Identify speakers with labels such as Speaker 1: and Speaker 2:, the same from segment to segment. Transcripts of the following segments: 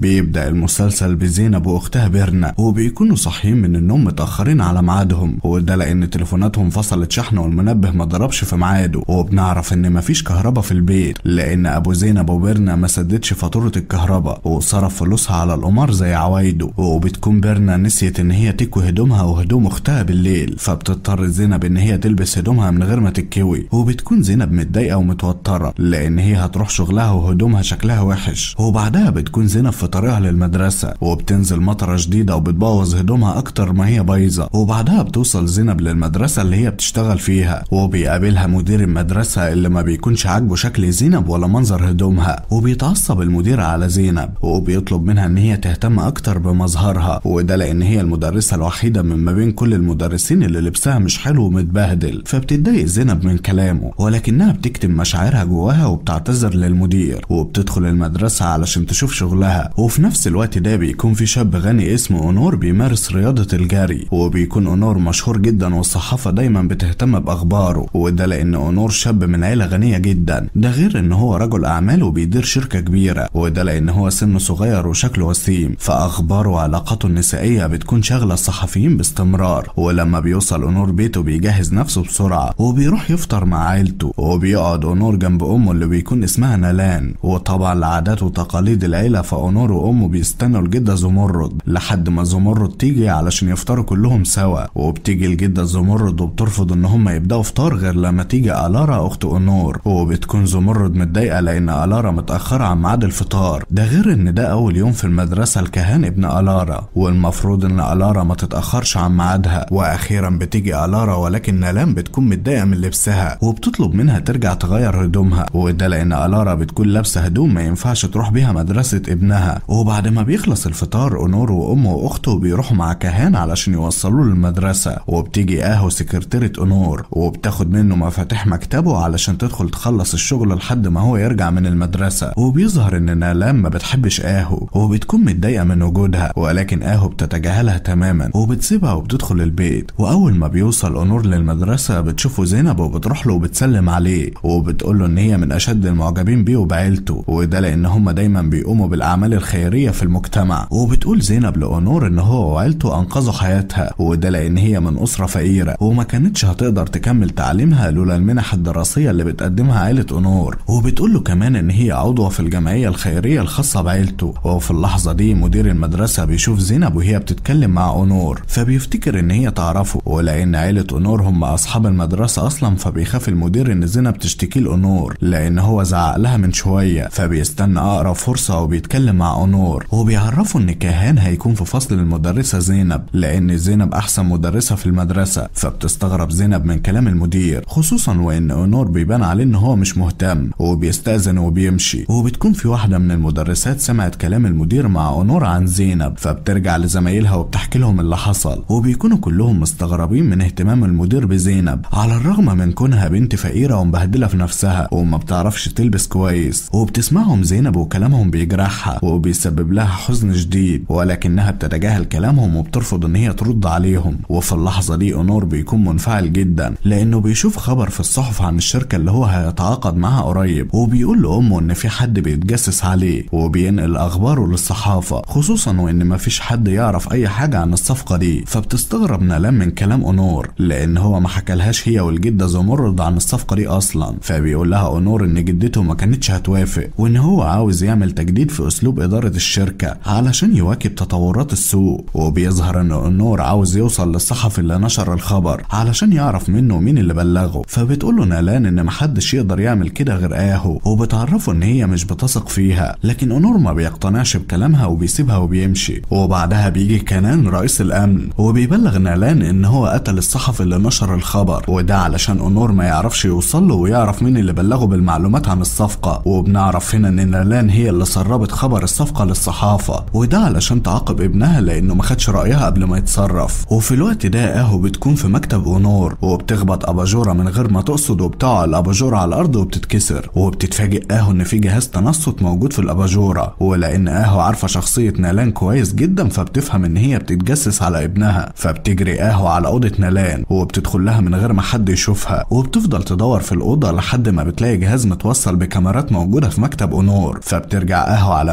Speaker 1: بيبدأ المسلسل بزينب واختها بيرنا وبيكونوا صاحيين من النوم متأخرين على ميعادهم وده لأن تليفوناتهم فصلت شحن والمنبه ما ضربش في ميعاده وبنعرف إن مفيش كهرباء في البيت لأن أبو زينب وبيرنا ما سددش فاتورة الكهرباء وصرف فلوسها على القمار زي عوايده وبتكون بيرنا نسيت إن هي تكوي هدومها وهدوم أختها بالليل فبتضطر زينب إن هي تلبس هدومها من غير ما تتكوي وبتكون زينب متضايقة ومتوترة لأن هي هتروح شغلها وهدومها شكلها وحش وبعدها بتكون زينب في طريقها للمدرسة وبتنزل مطرة شديدة وبتبوظ هدومها أكتر ما هي بايظة وبعدها بتوصل زينب للمدرسة اللي هي بتشتغل فيها وبيقابلها مدير المدرسة اللي ما بيكونش عاجبه شكل زينب ولا منظر هدومها وبيتعصب المدير على زينب وبيطلب منها إن هي تهتم أكتر بمظهرها وده لأن هي المدرسة الوحيدة من ما بين كل المدرسين اللي لبسها مش حلو ومتبهدل فبتتضايق زينب من كلامه ولكنها بتكتم مشاعرها جواها وبتعتذر للمدير وبتدخل المدرسة علشان تشوف شغلها وفي نفس الوقت ده بيكون في شاب غني اسمه اونور بيمارس رياضة الجري وبيكون اونور مشهور جدا والصحافة دايما بتهتم باخباره وده لان اونور شاب من عيلة غنية جدا ده غير ان هو رجل اعمال وبيدير شركة كبيرة وده لان هو سنه صغير وشكله وسيم فاخباره وعلاقاته النسائية بتكون شاغلة الصحفيين باستمرار ولما بيوصل اونور بيته بيجهز نفسه بسرعة وبيروح يفطر مع عيلته وبيقعد اونور جنب امه اللي بيكون اسمها نالان وطبعا لعادات وتقاليد العيلة فاونور وامه بيستنوا الجدة زمرد لحد ما زمرد تيجي علشان يفطروا كلهم سوا وبتيجي الجدة زمرد وبترفض ان هم يبداوا فطار غير لما تيجي الارا اخت اونور وبتكون زمرد متضايقة لان الارا متأخرة عن ميعاد الفطار ده غير ان ده اول يوم في المدرسة لكهان ابن الارا والمفروض ان الارا ما تتأخرش عن ميعادها واخيرا بتيجي الارا ولكن نالان بتكون متضايقة من لبسها وبتطلب منها ترجع تغير هدومها وده لان الارا بتكون لابسة هدوم ما ينفعش تروح بيها مدرسة ابنها وبعد ما بيخلص الفطار اونور وامه واخته بيروحوا مع كهان علشان يوصلوه للمدرسة وبتيجي اهو سكرتيرة اونور وبتاخد منه مفاتيح مكتبه علشان تدخل تخلص الشغل لحد ما هو يرجع من المدرسة وبيظهر ان نالان ما بتحبش اهو وبتكون متضايقة من وجودها ولكن اهو بتتجاهلها تماما وبتسيبها وبتدخل البيت واول ما بيوصل اونور للمدرسة بتشوفه زينب وبتروح له وبتسلم عليه وبتقول له ان هي من اشد المعجبين بيه وبعيلته وده لان هم دايما بيقوموا بالاعمال الخيريه في المجتمع وبتقول زينب لاونور ان هو وعيلته انقذوا حياتها وده لان هي من اسره فقيره وما كانتش هتقدر تكمل تعليمها لولا المنح الدراسيه اللي بتقدمها عيله اونور وبتقول له كمان ان هي عضوه في الجمعيه الخيريه الخاصه بعيلته وفي اللحظه دي مدير المدرسه بيشوف زينب وهي بتتكلم مع اونور فبيفتكر ان هي تعرفه ولان عيله اونور هم اصحاب المدرسه اصلا فبيخاف المدير ان زينب تشتكي لاونور لان هو زعق لها من شويه فبيستنى اقرب فرصه وبيتكلم مع اونور وبيعرفوا ان كيهان هيكون في فصل المدرسه زينب لان زينب احسن مدرسه في المدرسه فبتستغرب زينب من كلام المدير خصوصا وان اونور بيبان عليه ان هو مش مهتم وبيستاذن وبيمشي وبتكون في واحده من المدرسات سمعت كلام المدير مع اونور عن زينب فبترجع لزمايلها وبتحكي لهم اللي حصل وبيكونوا كلهم مستغربين من اهتمام المدير بزينب على الرغم من كونها بنت فقيره ومبهدله في نفسها وما بتعرفش تلبس كويس وبتسمعهم زينب وكلامهم بيجرحها وبيسبب لها حزن شديد ولكنها بتتجاهل كلامهم وبترفض ان هي ترد عليهم وفي اللحظه دي اونور بيكون منفعل جدا لانه بيشوف خبر في الصحف عن الشركه اللي هو هيتعاقد معاها قريب وبيقول لامه ان في حد بيتجسس عليه وبينقل اخباره للصحافه خصوصا وان مفيش حد يعرف اي حاجه عن الصفقه دي فبتستغرب نالان من كلام اونور لان هو ما حكالهاش هي والجده زمرد عن الصفقه دي اصلا فبيقول لها اونور ان جدته ما كانتش هتوافق وان هو عاوز يعمل تجديد في اسلوب اداره الشركه علشان يواكب تطورات السوق وبيظهر ان اونور عاوز يوصل للصحفي اللي نشر الخبر علشان يعرف منه مين اللي بلغه فبتقول له نالان ان محدش يقدر يعمل كده غير اهو وبتعرفه ان هي مش بتثق فيها لكن اونور ما بيقتنعش بكلامها وبيسيبها وبيمشي وبعدها بيجي كنان رئيس الامن وبيبلغ نالان ان هو قتل الصحفي اللي نشر الخبر وده علشان اونور ما يعرفش يوصل له ويعرف مين اللي بلغه بالمعلومات عن الصفقه وبنعرف هنا ان نالان هي اللي سربت خبر الصفقه للصحافه وده علشان تعاقب ابنها لانه ما خدش رايها قبل ما يتصرف وفي الوقت ده اهو بتكون في مكتب اونور وبتخبط اباجوره من غير ما تقصد وبتقع الاباجوره على الارض وبتتكسر وبتتفاجئ اهو ان في جهاز تنصت موجود في الاباجوره ولان اهو عارفه شخصيه نالان كويس جدا فبتفهم ان هي بتتجسس على ابنها فبتجري اهو على اوضه نالان وبتدخل لها من غير ما حد يشوفها وبتفضل تدور في الاوضه لحد ما بتلاقي جهاز متوصل بكاميرات موجوده في مكتب اونور فبترجع اهو على مكتب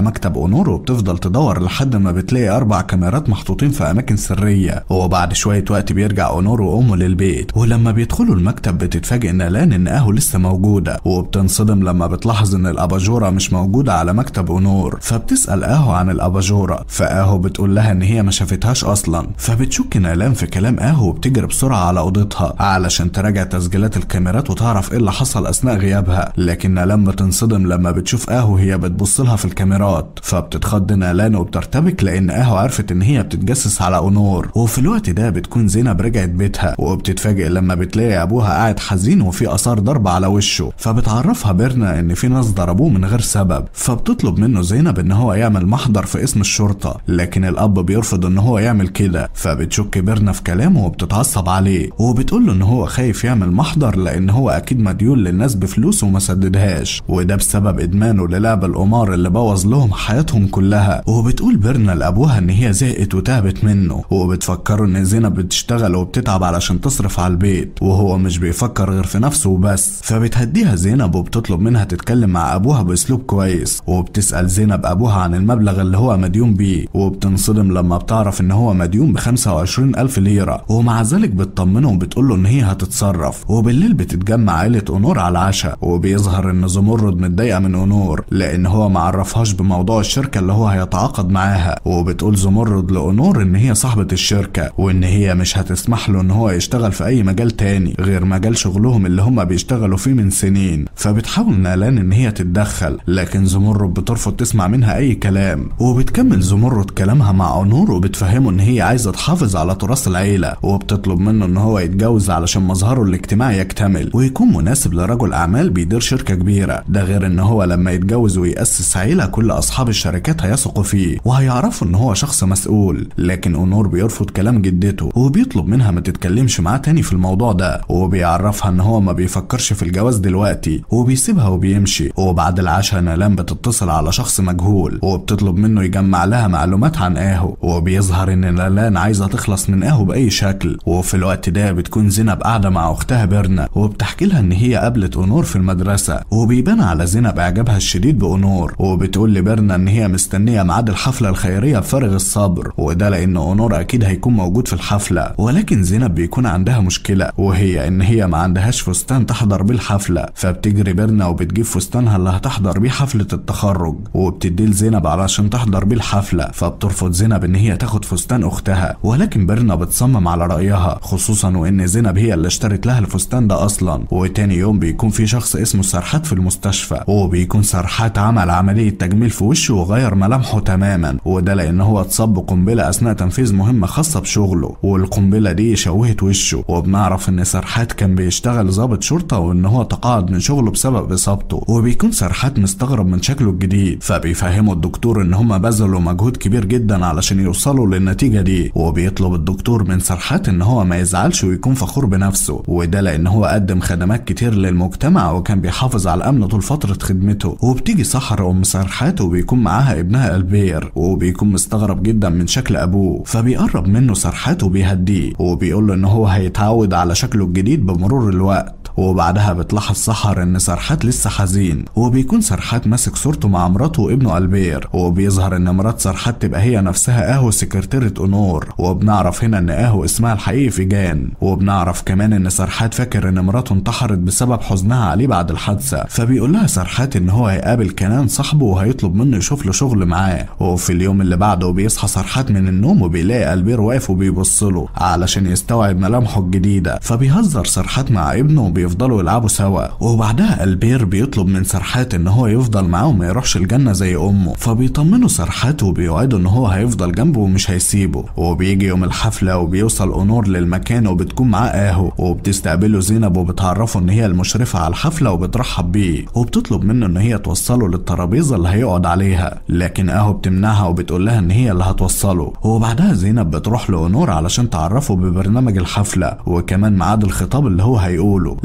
Speaker 1: اونور وبتفضل تدور لحد ما بتلاقي اربع كاميرات محطوطين في اماكن سريه وبعد شويه وقت بيرجع اونور وامه للبيت ولما بيدخلوا المكتب بتتفاجئ نالان ان اهو لسه موجوده وبتنصدم لما بتلاحظ ان الاباجوره مش موجوده على مكتب اونور فبتسال اهو عن الاباجوره فاهو بتقول لها ان هي ما شافتهاش اصلا فبتشك نالان في كلام اهو وبتجري بسرعه على اوضتها علشان تراجع تسجيلات الكاميرات وتعرف ايه اللي حصل اثناء غيابها لكن نالان بتنصدم لما بتشوف اهو هي بتبص لها في الكاميرات فبتتخض نالان وبترتبك لان اهو عرفت ان هي بتتجسس على اونور وفي الوقت ده بتكون زينب رجعت بيتها وبتتفاجئ لما بتلاقي ابوها قاعد حزين وفي اثار ضرب على وشه فبتعرفها بيرنا ان في ناس ضربوه من غير سبب فبتطلب منه زينب ان هو يعمل محضر في اسم الشرطه لكن الاب بيرفض ان هو يعمل كده فبتشك بيرنا في كلامه وبتتعصب عليه وبتقول له ان هو خايف يعمل محضر لان هو اكيد مديون للناس بفلوس وما سددهاش وده بسبب ادمانه للعب القمار اللي بوظ لهم حياتهم كلها وبتقول بيرنا لابوها ان هي زهقت وتعبت منه وبتفكره ان زينب بتشتغل وبتتعب علشان تصرف على البيت وهو مش بيفكر غير في نفسه وبس فبتهديها زينب وبتطلب منها تتكلم مع ابوها باسلوب كويس وبتسال زينب ابوها عن المبلغ اللي هو مديون بيه وبتنصدم لما بتعرف ان هو مديون ب 25 الف ليره ومع ذلك بتطمنه وبتقول له ان هي هتتصرف وبالليل بتتجمع عيله اونور على العشاء وبيظهر ان زمرد متضايقه من اونور لان هو ما عرفهاش بموضوع الشركه اللي هو هيتعاقد معاها وبتقول زمرد لاونور ان هي صاحبه الشركه وان هي مش هتسمح له ان هو يشتغل في اي مجال تاني غير مجال شغلهم اللي هم بيشتغلوا فيه من سنين فبتحاول نالان ان هي تتدخل لكن زمرد بترفض تسمع منها اي كلام وبتكمل زمرد كلامها مع اونور وبتفهمه ان هي عايزه تحافظ على تراث العيله وبتطلب منه ان هو يتجوز علشان مظهره الاجتماعي يكتمل ويكون مناسب لرجل اعمال بيدير شركه كبيره ده غير ان هو لما يتجوز ويأسس عيله كل اصحاب الشركات هيثقوا فيه وهيعرفوا ان هو شخص مسؤول لكن اونور بيرفض كلام جدته وبيطلب منها ما تتكلمش معاه تاني في الموضوع ده وبيعرفها ان هو ما بيفكرش في الجواز دلوقتي وبيسيبها وبيمشي وبعد العشاء نالان بتتصل على شخص مجهول وبتطلب منه يجمع لها معلومات عن اهو وبيظهر ان نالان عايزه تخلص من اهو باي شكل وفي الوقت ده بتكون زينب قاعده مع اختها بيرنا وبتحكي لها ان هي قابلت اونور في المدرسه وبيبان على زينب اعجابها الشديد باونور وبتقول لبيرنا ان هي مستنيه ميعاد الحفله الخيريه بفارغ الصبر وده لان اونور اكيد هيكون موجود في الحفله ولكن زينب بيكون عندها مشكله وهي ان هي ما عندهاش فستان تحضر بيه الحفله فبتجري بيرنا وبتجيب فستانها اللي هتحضر بيه حفله التخرج وبتديه لزينب علشان تحضر بيه الحفله فبترفض زينب ان هي تاخد فستان اختها ولكن بيرنا بتصمم على رايها خصوصا وان زينب هي اللي اشترت لها الفستان ده اصلا وتاني يوم بيكون في شخص اسمه سرحات في المستشفى وبيكون سرحات عمل عمليه تجميل في وشه وغير ملامحه تماما وده لان هو اتصاب بقنبله اثناء تنفيذ مهمه خاصه بشغله والقنبله دي شوهت وشه وبنعرف ان سرحات كان بيشتغل ضابط شرطه وان هو تقاعد من شغله بسبب اصابته وبيكون سرحات مستغرب من شكله الجديد فبيفهمه الدكتور ان هما بذلوا مجهود كبير جدا علشان يوصلوا للنتيجه دي وبيطلب الدكتور من سرحات ان هو ما يزعلش ويكون فخور بنفسه وده لان هو قدم خدمات كتير للمجتمع وكان بيحافظ على الامن طول فتره خدمته وبتيجي سحر ام سرحات وبيكون معاها ابنها البير وبيكون مستغرب جدا من شكل ابوه فبيقرب منه سرحات وبيهديه وبيقول له ان هو هيتعود على شكله الجديد بمرور الوقت وبعدها بتلاحظ سحر ان سرحات لسه حزين وبيكون سرحات ماسك صورته مع مراته وابنه البير وبيظهر ان مرات سرحات تبقى هي نفسها اهو سكرتيرة اونور وبنعرف هنا ان اهو اسمها الحقيقي فيجان وبنعرف كمان ان سرحات فاكر ان مراته انتحرت بسبب حزنها عليه بعد الحادثة فبيقول لها سرحات ان هو هيقابل كنان صاحبه وهيطلب منه يشوف له شغل معاه وفي اليوم اللي بعده بيصحى سرحات من النوم وبيلاقي البير واقف وبيبص له علشان يستوعب ملامحه الجديدة فبيهزر سرحات مع ابنه وبيفضلوا يلعبوا سوا وبعدها البير بيطلب من سرحات ان هو يفضل معاه وما يروحش الجنة زي امه فبيطمنوا سرحات وبيوعدوا ان هو هيفضل جنبه ومش هيسيبه وبيجي يوم الحفلة وبيوصل اونور للمكان وبتكون معاه اهو وبتستقبله زينب وبتعرفه ان هي المشرفة على الحفلة وبترحب بيه وبتطلب منه ان هي توصله للترابيزة اللي هيقعد عليها لكن اهو بتمنعها وبتقول لها ان هي اللي هتوصله وبعدها زينب بتروح لاونور علشان تعرفه ببرنامج الحفلة وكمان ميعاد الخطاب اللي هو هيقوله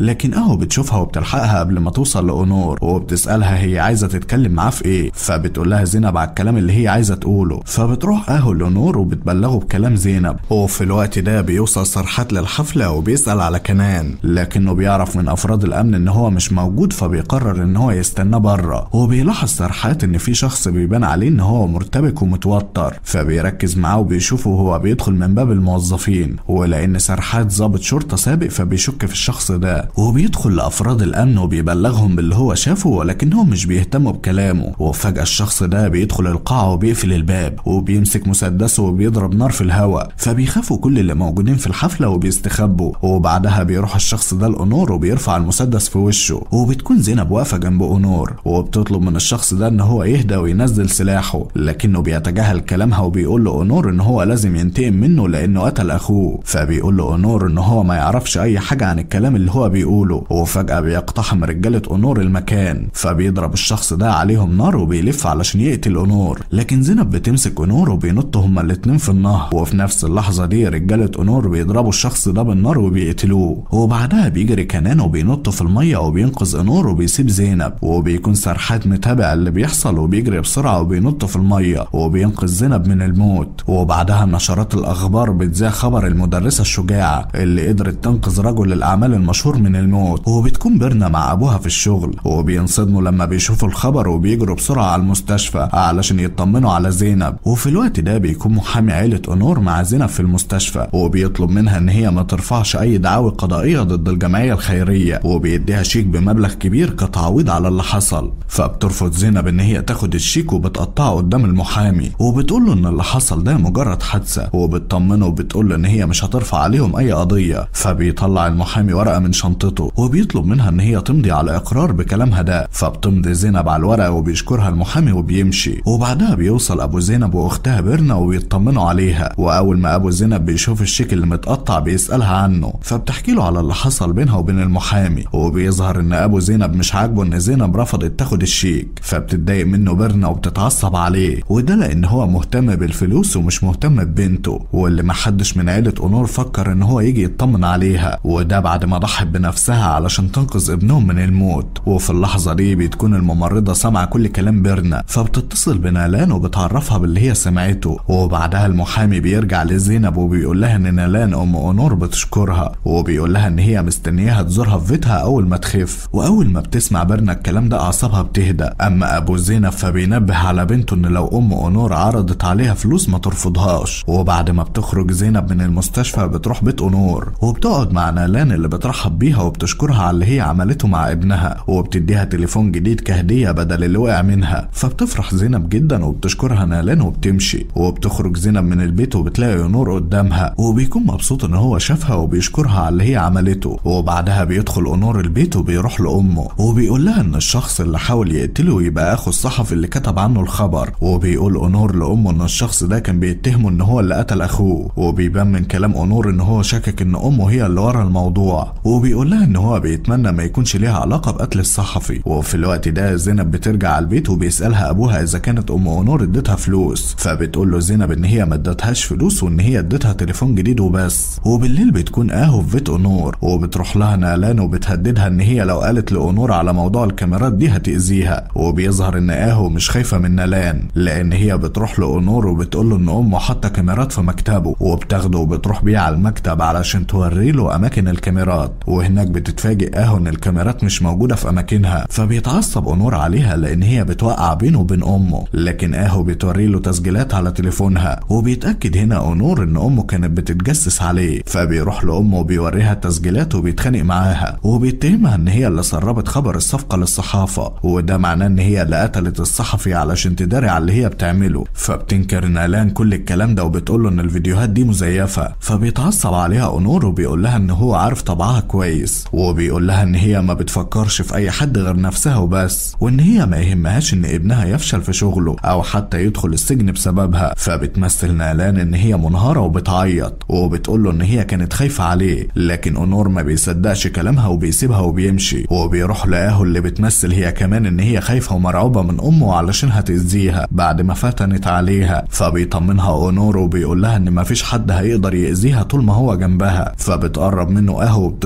Speaker 1: لكن اهو بتشوفها وبتلحقها قبل ما توصل لاونور وبتسالها هي عايزه تتكلم معاه في ايه فبتقول لها زينب على الكلام اللي هي عايزه تقوله فبتروح اهو لأونور وبتبلغه بكلام زينب وفي الوقت ده بيوصل سرحات للحفله وبيسال على كنان لكنه بيعرف من افراد الامن ان هو مش موجود فبيقرر ان هو يستناه بره وبيلاحظ سرحات ان في شخص بيبان عليه ان هو مرتبك ومتوتر فبيركز معاه وبيشوفه وهو بيدخل من باب الموظفين ولان سرحات ضابط شرطه سابق فبيشك في الشخص ده وبيدخل لافراد الامن وبيبلغهم باللي هو شافه ولكنهم مش بيهتموا بكلامه وفجاه الشخص ده بيدخل القاعه وبيقفل الباب وبيمسك مسدسه وبيضرب نار في الهواء فبيخافوا كل اللي موجودين في الحفله وبيستخبوا وبعدها بيروح الشخص ده لأونور وبيرفع المسدس في وشه وبتكون زينب واقفه جنب أونور وبتطلب من الشخص ده ان هو يهدى وينزل سلاحه لكنه بيتجاهل كلامها وبيقول لأونور ان هو لازم ينتقم منه لانه قتل اخوه فبيقول لأونور ان هو ما يعرفش اي حاجه عن الكلام اللي هو بيقوله وفجاه بيقتحم رجاله أونور المكان فبيضرب الشخص ده عليهم نار وبيلف علشان يقتل أونور لكن زينب بتمسك أونور وبينطوا هما الاتنين في النهر وفي نفس اللحظه دي رجاله أونور بيضربوا الشخص ده بالنار وبيقتلوه وبعدها بيجري كنان وبينط في الميه وبينقذ أونور وبيسيب زينب وبيكون سرحات متابع اللي بيحصل وبيجري بسرعه وبينط في الميه وبينقذ زينب من الموت وبعدها نشرات الاخبار بتذاع خبر المدرسه الشجاعه اللي قدرت تنقذ رجل الاعمال المشهور من الموت وبتكون بيرنا مع ابوها في الشغل وبينصدموا لما بيشوفوا الخبر وبيجروا بسرعه على المستشفى علشان يطمنوا على زينب وفي الوقت ده بيكون محامي عيله أونور مع زينب في المستشفى وبيطلب منها ان هي ما ترفعش اي دعاوى قضائيه ضد الجمعيه الخيريه وبيديها شيك بمبلغ كبير كتعويض على اللي حصل فبترفض زينب ان هي تاخد الشيك وبتقطعه قدام المحامي وبتقول له ان اللي حصل ده مجرد حادثه وبتطمنه وبتقول له ان هي مش هترفع عليهم اي قضيه فبيطلع المحامي ورقه من شنطته وبيطلب منها ان هي تمضي على اقرار بكلامها ده فبتمضي زينب على الورقه وبيشكرها المحامي وبيمشي وبعدها بيوصل ابو زينب واختها بيرنا وبيطمنوا عليها واول ما ابو زينب بيشوف الشيك اللي متقطع بيسالها عنه فبتحكي له على اللي حصل بينها وبين المحامي وبيظهر ان ابو زينب مش عاجبه ان زينب رفضت تاخد الشيك فبتتضايق منه بيرنا وبتتعصب عليه وده لان هو مهتم بالفلوس ومش مهتم ببنته واللي محدش من عيله اونور فكر ان هو يجي يطمن عليها وده بعد ما ضحت بنفسها علشان تنقذ ابنهم من الموت وفي اللحظه دي بتكون الممرضه سامعه كل كلام بيرنا فبتتصل بنالان وبتعرفها باللي هي سمعته وبعدها المحامي بيرجع لزينب وبيقول لها ان نالان ام اونور بتشكرها وبيقول لها ان هي مستنياها تزورها في بيتها اول ما تخف واول ما بتسمع بيرنا الكلام ده اعصابها بتهدى اما ابو زينب فبينبه على بنته ان لو ام اونور عرضت عليها فلوس ما ترفضهاش وبعد ما بتخرج زينب من المستشفى بتروح بيت اونور وبتقعد مع نالان اللي بترحب بيها وبتشكرها على اللي هي عملته مع ابنها وبتديها تليفون جديد كهديه بدل اللي وقع منها فبتفرح زينب جدا وبتشكرها نالان وبتمشي وبتخرج زينب من البيت وبتلاقي اونور قدامها وبيكون مبسوط ان هو شافها وبيشكرها على اللي هي عملته وبعدها بيدخل اونور البيت وبيروح لامه وبيقول لها ان الشخص اللي حاول يقتله يبقى اخو الصحفي اللي كتب عنه الخبر وبيقول اونور لامه ان الشخص ده كان بيتهمه ان هو اللي قتل اخوه وبيبان من كلام اونور ان هو شاكك ان امه هي اللي ورا الموضوع وبيقول لها ان هو بيتمنى ما يكونش ليها علاقه بقتل الصحفي وفي الوقت ده زينب بترجع على البيت وبيسالها ابوها اذا كانت ام اونور اديتها فلوس فبتقول له زينب ان هي ما ادتهاش فلوس وان هي اديتها تليفون جديد وبس وبالليل بتكون اهو في بيت اونور وبتروح لها نالان وبتهددها ان هي لو قالت لاونور على موضوع الكاميرات دي هتاذيها وبيظهر ان اهو مش خايفه من نالان لان هي بتروح لاونور وبتقول له ان امه حاطه كاميرات في مكتبه وبتاخده وبتروح بيه على المكتب علشان توري له اماكن الكاميرات وهناك بتتفاجئ اهو ان الكاميرات مش موجوده في اماكنها فبيتعصب اونور عليها لان هي بتوقع بينه وبين امه لكن اهو بتوري له تسجيلات على تليفونها وبيتاكد هنا اونور ان امه كانت بتتجسس عليه فبيروح لامه وبيوريها التسجيلات وبيتخانق معاها وبيتهمها ان هي اللي سربت خبر الصفقه للصحافه وده معناه ان هي اللي قتلت الصحفي علشان تداري على اللي هي بتعمله فبتنكر نالان كل الكلام ده وبتقول له ان الفيديوهات دي مزيفه فبيتعصب عليها اونور وبيقول لها ان هو عارف طبعها كويس وبيقول لها ان هي ما بتفكرش في اي حد غير نفسها وبس وان هي ما يهمهاش ان ابنها يفشل في شغله او حتى يدخل السجن بسببها فبتمثل نالان ان هي منهاره وبتعيط وبتقول له ان هي كانت خايفه عليه لكن اونور ما بيصدقش كلامها وبيسيبها وبيمشي وبيروح لاهو اللي بتمثل هي كمان ان هي خايفه ومرعوبه من امه علشان هتاذيها بعد ما فتنت عليها فبيطمنها اونور وبيقول لها ان مفيش حد هيقدر يأذيها طول ما هو جنبها فبتقرب منه اهو وبتشكره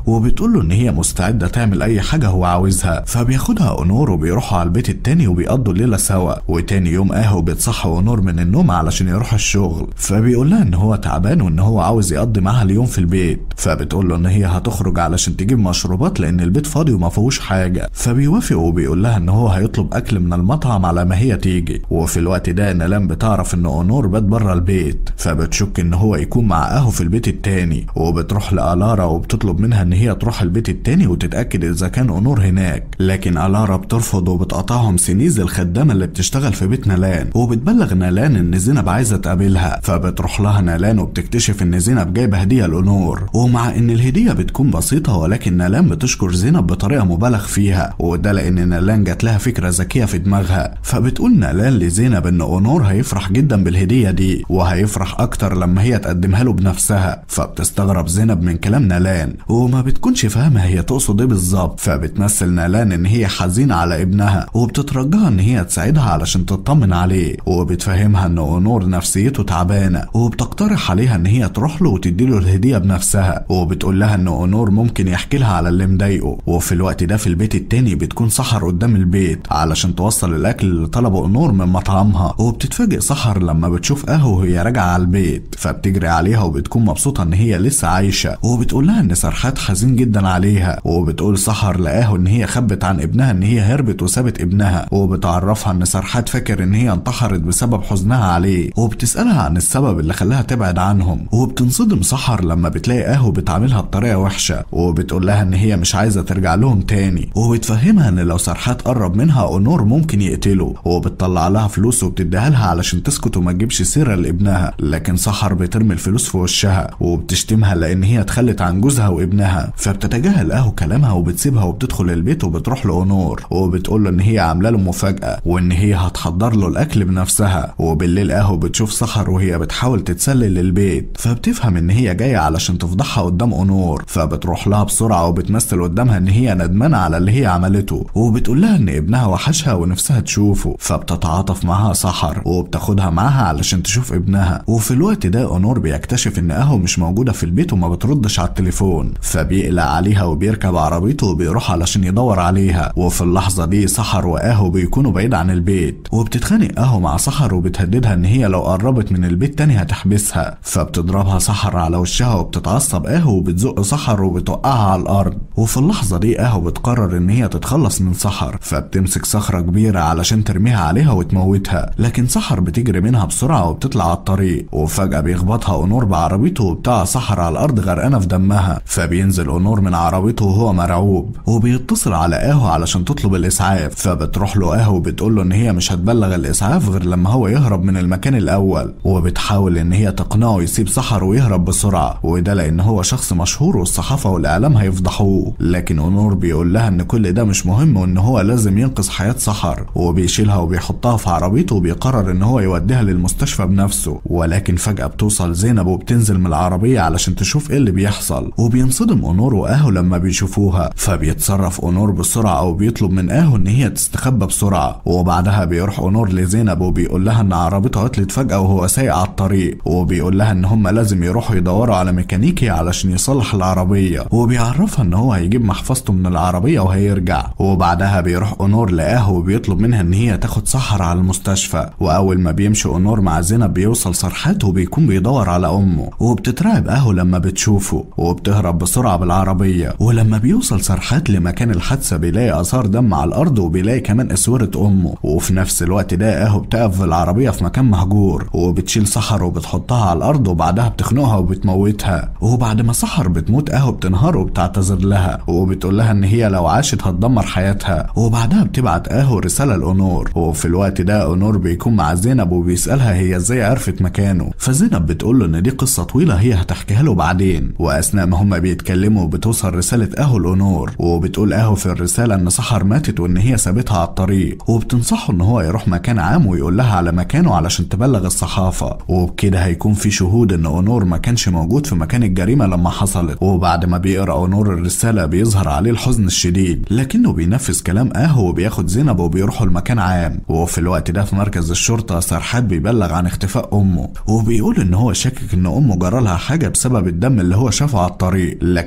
Speaker 1: وبتقول له ان هي مستعده تعمل اي حاجه هو عاوزها فبياخدها اونور وبيروحوا على البيت التاني وبيقضوا الليله سوا وتاني يوم اهو بتصحى اونور من النوم علشان يروح الشغل فبيقول لها ان هو تعبان وان هو عاوز يقضي معاها اليوم في البيت فبتقول له ان هي هتخرج علشان تجيب مشروبات لان البيت فاضي وما فيهوش حاجه فبيوافق وبيقول لها ان هو هيطلب اكل من المطعم على ما هي تيجي وفي الوقت ده نلام بتعرف ان اونور بات بره البيت فبتشك ان هو يكون مع اهو في البيت التاني وبتروح لالارا وبتطلب منها ان هي تروح البيت التاني وتتاكد اذا كان اونور هناك لكن الارا بترفض وبتقطعهم سنيز الخدامه اللي بتشتغل في بيت نالان وبتبلغ نالان ان زينب عايزه تقابلها فبتروح لها نالان وبتكتشف ان زينب جايبه هديه لأونور ومع ان الهديه بتكون بسيطه ولكن نالان بتشكر زينب بطريقه مبالغ فيها وده لان نالان جات لها فكره ذكيه في دماغها فبتقول نالان لزينب ان اونور هيفرح جدا بالهديه دي وهيفرح اكتر لما هي تقدمها له بنفسها فبتستغرب زينب من كلام نالان وما بتكونش فاهمه هي تقصد ايه بالظبط فبتمثل نالان ان هي حزينه على ابنها وبتترجاها ان هي تساعدها علشان تطمن عليه وبتفهمها ان اونور نفسيته تعبانه وبتقترح عليها ان هي تروح له وتديله الهديه بنفسها وبتقول لها ان اونور ممكن يحكي لها على اللي مضايقه وفي الوقت ده في البيت التاني بتكون سحر قدام البيت علشان توصل الاكل اللي طلبه اونور من مطعمها وبتتفاجئ سحر لما بتشوف اهو وهي راجعه على البيت فبتجري عليها وبتكون مبسوطه ان هي لسه عايشه وبتقول لها ان سرحات حزين جدا عليها وبتقول سحر لقاه ان هي خبت عن ابنها ان هي هربت وسابت ابنها وبتعرفها ان سرحات فاكر ان هي انتحرت بسبب حزنها عليه وبتسالها عن السبب اللي خلاها تبعد عنهم وبتنصدم سحر لما بتلاقي اهو بتعاملها بطريقه وحشه وبتقول لها ان هي مش عايزه ترجع لهم تاني وبتفهمها ان لو سرحات قرب منها اونور ممكن يقتله وبتطلع لها فلوس وبتديها لها علشان تسكت وما تجيبش سيره لابنها لكن سحر بترمي الفلوس في وشها وبتشتمها لان هي اتخلت عن جوزها وابنها فبتتجاهل اهو كلامها وبتسيبها وبتدخل البيت وبتروح لاونور وبتقول له ان هي عامله له مفاجاه وان هي هتحضر له الاكل بنفسها وبالليل اهو بتشوف سحر وهي بتحاول تتسلل للبيت فبتفهم ان هي جايه علشان تفضحها قدام اونور فبتروح لها بسرعه وبتمثل قدامها ان هي ندمانه على اللي هي عملته وبتقول لها ان ابنها وحشها ونفسها تشوفه فبتتعاطف معاها سحر وبتاخدها معاها علشان تشوف ابنها وفي الوقت ده اونور بيكتشف ان اهو مش موجوده في البيت وما بتردش على التليفون فبيقلق عليها وبيركب عربيته وبيروح علشان يدور عليها وفي اللحظه دي سحر واهو بيكونوا بعيد عن البيت وبتتخانق اهو مع سحر وبتهددها ان هي لو قربت من البيت تاني هتحبسها فبتضربها سحر على وشها وبتتعصب اهو وبتزق سحر وبتوقعها على الارض وفي اللحظه دي اهو بتقرر ان هي تتخلص من سحر فبتمسك صخره كبيره علشان ترميها عليها وتموتها لكن سحر بتجري منها بسرعه وبتطلع على الطريق وفجاه بيخبطها اونور بعربيته وبتاع سحر على الارض غرقانه في دمها فبينزل اونور من عربيته وهو مرعوب وبيتصل على اهو علشان تطلب الاسعاف فبتروح له اهو وبتقول له ان هي مش هتبلغ الاسعاف غير لما هو يهرب من المكان الاول وبتحاول ان هي تقنعه يسيب سحر ويهرب بسرعه وده لان هو شخص مشهور والصحافه والاعلام هيفضحوه لكن اونور بيقول لها ان كل ده مش مهم وان هو لازم ينقذ حياه سحر وبيشيلها وبيحطها في عربيته وبيقرر ان هو يوديها للمستشفى بنفسه ولكن فجاه بتوصل زينب وبتنزل من العربيه علشان تشوف ايه اللي بيحصل وبينصدم اونور واهو لما بيشوفوها فبيتصرف اونور بسرعه وبيطلب من اهو ان هي تستخبى بسرعه وبعدها بيروح اونور لزينب وبيقول لها ان عربيته عطلت فجاه وهو سايق على الطريق وبيقول لها ان هم لازم يروحوا يدوروا على ميكانيكي علشان يصلح العربيه وبيعرفها ان هو هيجيب محفظته من العربيه وهيرجع وبعدها بيروح اونور لاهو وبيطلب منها ان هي تاخد سحر على المستشفى واول ما بيمشي اونور مع زينب بيوصل سرحات وبيكون بيدور على امه وبتترعب اهو لما بتشوفه وبتهرب بسرعه بالعربيه ولما بيوصل سرحات لمكان الحادثه بيلاقي اثار دم على الارض وبيلاقي كمان اسوره امه وفي نفس الوقت ده اهو بتقف في العربيه في مكان مهجور وبتشيل سحر وبتحطها على الارض وبعدها بتخنقها وبتموتها وبعد ما سحر بتموت اهو بتنهار وبتعتذر لها وبتقول لها ان هي لو عاشت هتدمر حياتها وبعدها بتبعت اهو رساله لاونور وفي الوقت ده اونور بيكون مع زينب وبيسالها هي ازاي عرفت مكانه فزينب بتقول له ان دي قصه طويله هي هتحكيها له بعدين واثناء ما هما بيتكلموا بتوصل رساله اهو لاونور وبتقول اهو في الرساله ان سحر ماتت وان هي سابتها على الطريق وبتنصحه ان هو يروح مكان عام ويقول لها على مكانه علشان تبلغ الصحافه وبكده هيكون في شهود ان اونور ما كانش موجود في مكان الجريمه لما حصلت وبعد ما بيقرا اونور الرساله بيظهر عليه الحزن الشديد لكنه بينفذ كلام اهو وبياخد زينب وبيروحوا لمكان عام وفي الوقت ده في مركز الشرطه سرحات بيبلغ عن اختفاء امه وبيقول ان هو شاكك ان امه جرالها حاجه بسبب الدم اللي هو شافه على الطريق لكن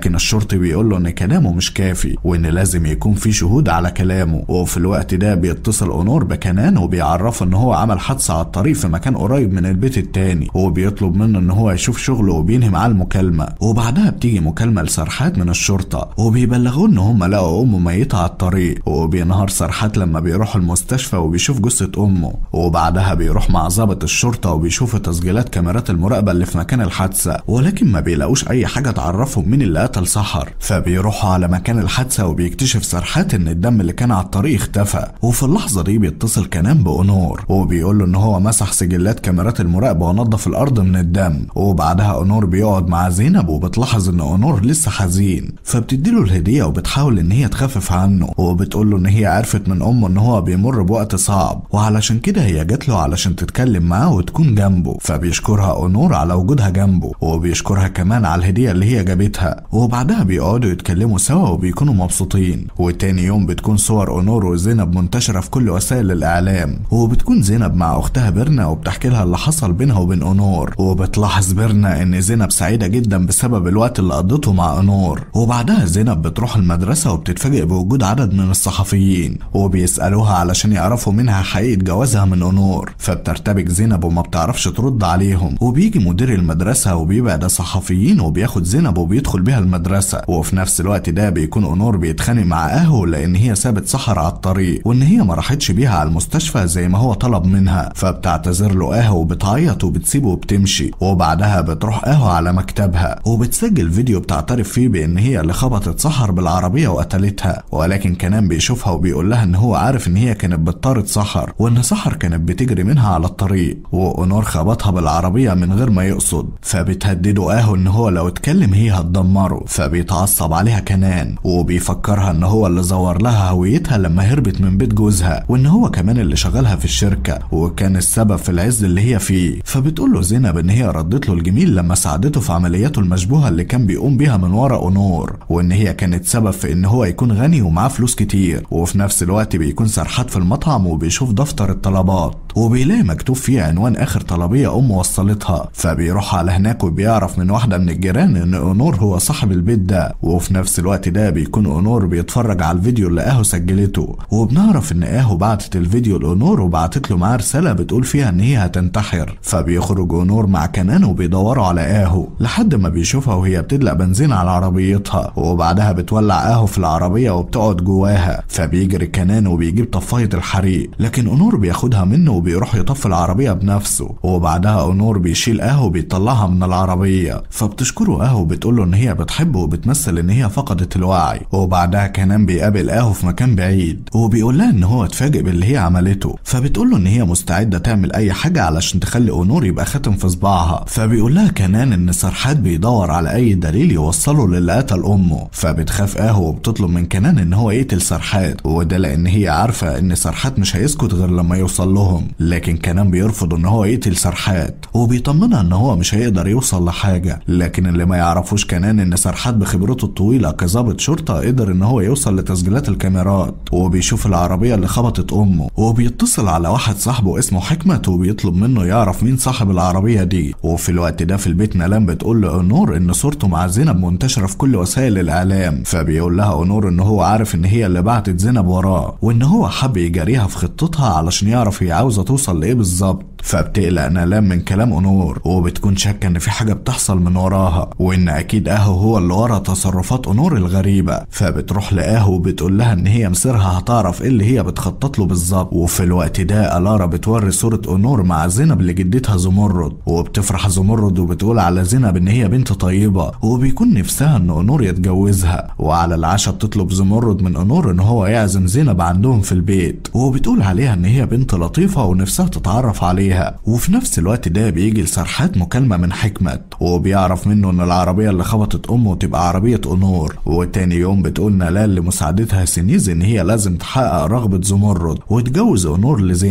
Speaker 1: ولكن الشرطي بيقول له ان كلامه مش كافي وان لازم يكون في شهود على كلامه وفي الوقت ده بيتصل اونور بكنان وبيعرفه ان هو عمل حادثه على الطريق في مكان قريب من البيت التاني وبيطلب منه ان هو يشوف شغله وبينهي معاه المكالمه وبعدها بتيجي مكالمه لسرحات من الشرطه وبيبلغوه ان هم لقوا امه ميته على الطريق وبينهار سرحات لما بيروح المستشفى وبيشوف جثه امه وبعدها بيروح مع ضابط الشرطه وبيشوفوا تسجيلات كاميرات المراقبه اللي في مكان الحادثه ولكن ما بيلاقوش اي حاجه تعرفهم مين اللي قتل سحر فبيروحوا على مكان الحادثه وبيكتشف سرحات ان الدم اللي كان على الطريق اختفى وفي اللحظه دي بيتصل كنان باونور وبيقول له ان هو مسح سجلات كاميرات المراقبه ونظف الارض من الدم وبعدها اونور بيقعد مع زينب وبتلاحظ ان اونور لسه حزين فبتديله الهديه وبتحاول ان هي تخفف عنه وبتقول له ان هي عرفت من امه ان هو بيمر بوقت صعب وعلشان كده هي جات له علشان تتكلم معاه وتكون جنبه فبيشكرها اونور على وجودها جنبه وبيشكرها كمان على الهديه اللي هي جابتها وبعدها بيقعدوا يتكلموا سوا وبيكونوا مبسوطين وتاني يوم بتكون صور اونور وزينب منتشره في كل وسائل الاعلام وبتكون زينب مع اختها بيرنا وبتحكي لها اللي حصل بينها وبين اونور وبتلاحظ بيرنا ان زينب سعيده جدا بسبب الوقت اللي قضته مع اونور وبعدها زينب بتروح المدرسه وبتتفاجئ بوجود عدد من الصحفيين وبيسالوها علشان يعرفوا منها حقيقه جوازها من اونور فبترتبك زينب وما بتعرفش ترد عليهم وبيجي مدير المدرسه وبيبعد الصحفيين وبياخد زينب وبيدخل بيها المدرسه وفي نفس الوقت ده بيكون اونور بيتخانق مع اهو لان هي سابت سحر على الطريق وان هي ما راحتش بيها على المستشفى زي ما هو طلب منها فبتعتذر له اهو وبتعيط وبتسيبه وبتمشي وبعدها بتروح اهو على مكتبها وبتسجل فيديو بتعترف فيه بان هي اللي خبطت سحر بالعربيه وقتلتها ولكن كنان بيشوفها وبيقول لها ان هو عارف ان هي كانت بتطارد سحر وان سحر كانت بتجري منها على الطريق واونور خبطها بالعربيه من غير ما يقصد فبتهدده اهو ان هو لو اتكلم هي هتدمره فبيتعصب عليها كنان وبيفكرها ان هو اللي زور لها هويتها لما هربت من بيت جوزها وان هو كمان اللي شغلها في الشركه وكان السبب في العز اللي هي فيه فبتقول له زينب ان هي ردت له الجميل لما ساعدته في عملياته المشبوهه اللي كان بيقوم بيها من ورا اونور وان هي كانت سبب في ان هو يكون غني ومعاه فلوس كتير وفي نفس الوقت بيكون سرحات في المطعم وبيشوف دفتر الطلبات وبيلاقي مكتوب فيه عنوان اخر طلبيه امه وصلتها فبيروح على هناك وبيعرف من واحده من الجيران ان اونور هو صاحب البيت ده وفي نفس الوقت ده بيكون اونور بيتفرج على الفيديو اللي اهو سجلته وبنعرف ان اهو بعتت الفيديو لاونور وبعتت له معاه رساله بتقول فيها ان هي هتنتحر فبيخرج اونور مع كنان وبيدوروا على اهو لحد ما بيشوفها وهي بتدلق بنزين على عربيتها وبعدها بتولع اهو في العربيه وبتقعد جواها فبيجري كنان وبيجيب طفايه الحريق لكن اونور بياخدها منه وبيروح يطفي العربيه بنفسه وبعدها اونور بيشيل اهو وبيطلعها من العربيه فبتشكره اهو وبتقول له ان هي بتحبه وبتمثل ان هي فقدت الوعي وبعدها كنان بيقابل اهو في مكان بعيد وبيقول لها ان هو اتفاجئ باللي هي عملته فبتقول له ان هي مستعده تعمل اي حاجه علشان تخلي اونور يبقى خاتم في صباعها فبيقول لها كنان ان سرحات بيدور على اي دليل يوصله للي قتل امه فبتخاف اهو وبتطلب من كنان ان هو يقتل سرحات وده لان هي عارفه ان سرحات مش هيسكت غير لما يوصل لهم لكن كنان بيرفض ان هو يقتل سرحات وبيطمنها ان هو مش هيقدر يوصل لحاجه لكن اللي ما يعرفوش كنان ان سرحات بخبرته الطويله كظابط شرطه قدر ان هو يوصل لتسجيلات الكاميرات وبيشوف العربيه اللي خبطت امه وبيتصل على واحد صاحبه اسمه حكمت وبيطلب منه يعرف مين صاحب العربيه دي وفي الوقت ده في البيت نلام بتقول لأونور ان صورته مع زينب منتشره في كل وسائل الاعلام فبيقول لها اونور ان هو عارف ان هي اللي بعتت زينب وراه وان هو حب يجاريها في خطتها علشان يعرف هي عاوزه توصل لايه بالظبط فبتقلق نلام من كلام اونور وبتكون شاكه ان في حاجه بتحصل من وراها وان اكيد اهو هو اللي ورا تصرفات اونور الغريبه فبتروح لاهو وبتقول لها ان هي مصيرها هتعرف ايه اللي هي بتخطط له بالظبط وفي الوقت ده الارا بتوري صوره اونور مع زينب لجدتها زمرد وبتفرح زمرد وبتقول على زينب ان هي بنت طيبه وبيكون نفسها ان اونور يتجوزها وعلى العشاء بتطلب زمرد من اونور ان هو يعزم زينب عندهم في البيت وبتقول عليها ان هي بنت لطيفه ونفسها تتعرف عليها وفي نفس الوقت ده بيجي لسرحات مكالمه من حكمت وبيعرف منه ان العربيه اللي خبطت امه تبقى عربيه اونور وتاني يوم بتقول نلال لمساعدتها سنيز ان هي لازم تحقق رغبه زمرد وتجوز اونور لزينب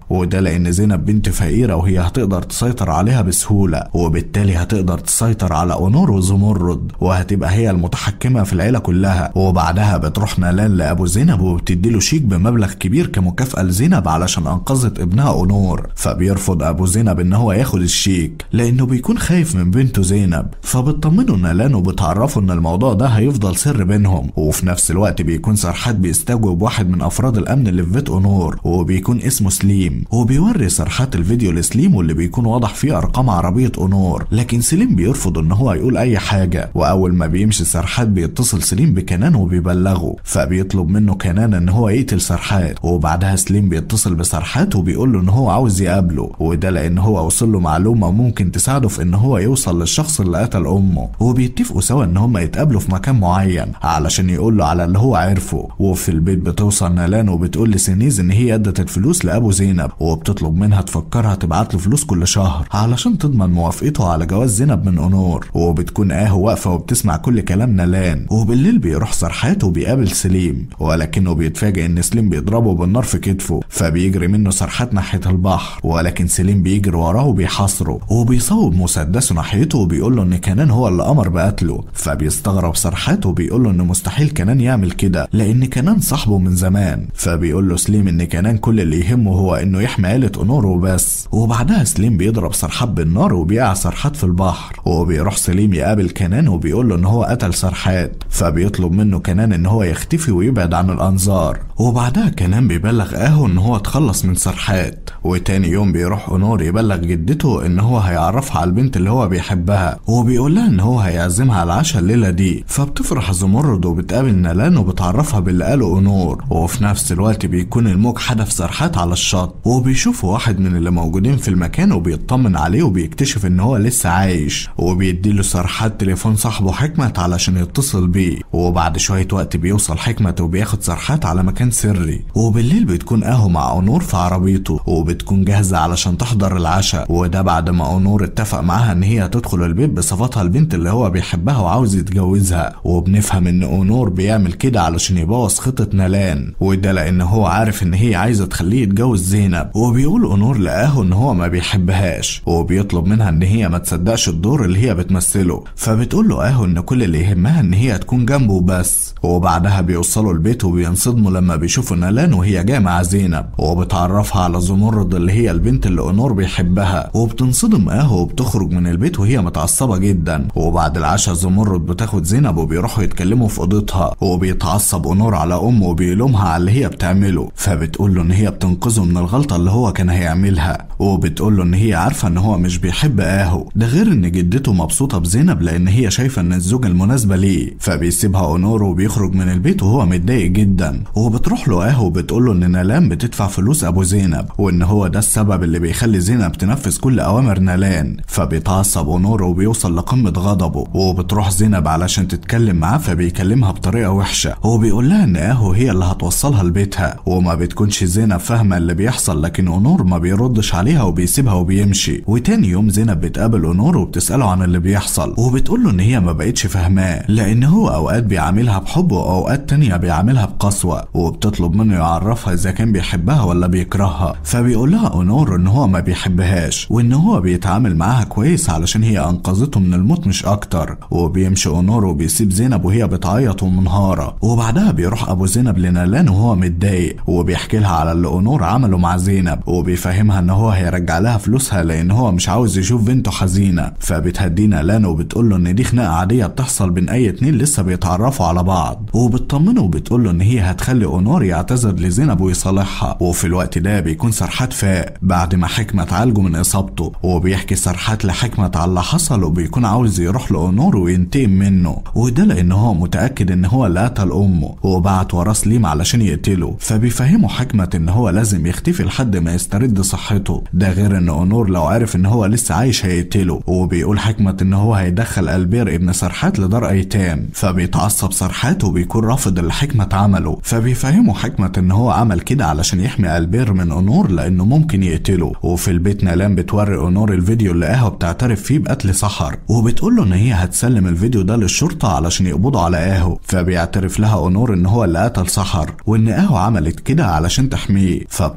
Speaker 1: وده لان زينب بنت فقيره وهي هتقدر تسيطر عليها بسهوله وبالتالي هتقدر تسيطر على اونور وزمرد وهتبقى هي المتحكمه في العيله كلها وبعدها بتروح نالان لابو زينب وبتديله شيك بمبلغ كبير كمكافاه لزينب علشان انقذت ابنها اونور فبيرفض ابو زينب ان هو ياخد الشيك لانه بيكون خايف من بنته زينب فبتطمنه نالان وبتعرفه ان الموضوع ده هيفضل سر بينهم وفي نفس الوقت بيكون سرحات بيستجوب واحد من افراد الامن اللي في بيت اونور وبيكون اسمه سليم وبيوري سرحات الفيديو لسليم واللي بيكون واضح فيه ارقام عربيه اونور لكن سليم بيرفض ان هو يقول اي حاجه واول ما بيمشي سرحات بيتصل سليم بكنان وبيبلغه فبيطلب منه كنان ان هو يقتل سرحات وبعدها سليم بيتصل بسرحات وبيقول له ان هو عاوز يقابله وده لان هو وصل له معلومه ممكن تساعده في ان هو يوصل للشخص اللي قتل امه وبيتفقوا سوا ان هم يتقابلوا في مكان معين علشان يقول له على اللي هو عارفه وفي البيت بتوصل نالان وبتقول لسينيز ان هي ادت الفلوس لابو زينب وبتطلب منها تفكرها تبعت له فلوس كل شهر علشان تضمن موافقته على جواز زينب من اونور وبتكون اهو واقفه وبتسمع كل كلام نالان وبالليل بيروح سرحات وبيقابل سليم ولكنه بيتفاجئ ان سليم بيضربه بالنار في كتفه فبيجري منه سرحات ناحيه البحر ولكن سليم بيجري وراه وبيحاصره وبيصوب مسدسه ناحيته وبيقول له ان كنان هو اللي امر بقتله فبيستغرب سرحات وبيقول له ان مستحيل كنان يعمل كده لان كنان صاحبه من زمان فبيقول له سليم ان كنان كل اللي يهمه هو انه يحمي عيله اونور وبس وبعدها سليم بيضرب سرحات بالنار وبيقع سرحات في البحر وبيروح سليم يقابل كنان وبيقول له ان هو قتل سرحات فبيطلب منه كنان ان هو يختفي ويبعد عن الانظار وبعدها كنان بيبلغ اهو ان هو اتخلص من سرحات وتاني يوم بيروح اونور يبلغ جدته ان هو هيعرفها على البنت اللي هو بيحبها وبيقول لها ان هو هيعزمها على العشاء الليله دي فبتفرح زمرد وبتقابل نالان وبتعرفها باللي قاله اونور وفي نفس الوقت بيكون الموج حدف سرحات على الشط وبيشوفوا واحد من اللي موجودين في المكان وبيطمن عليه وبيكتشف ان هو لسه عايش وبيديله سرحات تليفون صاحبه حكمت علشان يتصل بيه وبعد شويه وقت بيوصل حكمت وبياخد سرحات على مكان سري وبالليل بتكون اهو مع اونور في عربيته وبتكون جاهزه علشان تحضر العشاء وده بعد ما اونور اتفق معاها ان هي تدخل البيت بصفتها البنت اللي هو بيحبها وعاوز يتجوزها وبنفهم ان اونور بيعمل كده علشان يبوظ خطه نالان وده لان هو عارف ان هي عايزه تخليه يتجوز زينب وبيقول اونور لاهو ان هو ما بيحبهاش وبيطلب منها ان هي ما تصدقش الدور اللي هي بتمثله فبتقول له اهو ان كل اللي يهمها ان هي تكون جنبه بس وبعدها بيوصلوا البيت وبينصدموا لما بيشوفوا نالان وهي جايه مع زينب وبتعرفها على زمرد اللي هي البنت اللي اونور بيحبها وبتنصدم اهو وبتخرج من البيت وهي متعصبه جدا وبعد العشاء زمرد بتاخد زينب وبيروحوا يتكلموا في اوضتها وبيتعصب اونور على امه وبيلومها على اللي هي بتعمله فبتقول له ان هي بتنقذه من الغلطه اللي هو كان هيعملها وبتقول له ان هي عارفه ان هو مش بيحب اهو ده غير ان جدته مبسوطه بزينب لان هي شايفه ان الزوجه المناسبه ليه فبيسيبها اونور وبيخرج من البيت وهو متضايق جدا وبتروح له اهو وبتقول له ان نالان بتدفع فلوس ابو زينب وان هو ده السبب اللي بيخلي زينب تنفذ كل اوامر نالان فبيتعصب اونور وبيوصل لقمه غضبه وبتروح زينب علشان تتكلم معاه فبيكلمها بطريقه وحشه وبيقول لها ان اهو هي اللي هتوصلها لبيتها وما بتكونش زينب فاهمه اللي بيحصل لكن اونور ما بيردش عليها وبيسيبها وبيمشي وتاني يوم زينب بتقابل اونور وبتساله عن اللي بيحصل وبتقول له ان هي ما بقتش فاهماه لان هو اوقات بيعاملها بحب واوقات تانية بيعاملها بقسوه وبتطلب منه يعرفها اذا كان بيحبها ولا بيكرهها فبيقول لها اونور ان هو ما بيحبهاش وان هو بيتعامل معاها كويس علشان هي انقذته من الموت مش اكتر وبيمشي اونور وبيسيب زينب وهي بتعيط ومنهاره وبعدها بيروح ابو زينب لنالان وهو متضايق وبيحكي لها على اللي اونور عمله مع زينب وبيفهمها ان هو هيرجع لها فلوسها لان هو مش عاوز يشوف بنته حزينه فبتهديه نالان وبتقول له ان دي خناقه عاديه بتحصل بين اي اتنين لسه بيتعرفوا على بعض وبتطمنه وبتقول له ان هي هتخلي اونور يعتذر لزينب ويصالحها وفي الوقت ده بيكون سرحات فاق بعد ما حكمة عالجه من اصابته وبيحكي سرحات لحكمة على اللي حصل وبيكون عاوز يروح لاونور وينتقم منه وده لان هو متاكد ان هو اللي قتل امه وبعت وراه سليم علشان يقتله فبيفهمه حكمة ان هو لازم يختفي لحد ما يسترد صحته ده غير ان اونور لو عارف ان هو لسه عايش هيقتله وبيقول حكمة ان هو هيدخل البير ابن سرحات لدار ايتام فبيتعصب سرحات وبيكون رافض اللي حكمة عمله فبيفهمه حكمة ان هو عمل كده علشان يحمي البير من اونور لانه ممكن يقتله وفي البيت نالان بتوري اونور الفيديو اللي اهو بتعترف فيه بقتل سحر وبتقول له ان هي هتسلم الفيديو ده للشرطة علشان يقبضوا على اهو فبيعترف لها اونور ان هو اللي قتل سحر وان اهو عملت كده علشان تحميه فبتطلب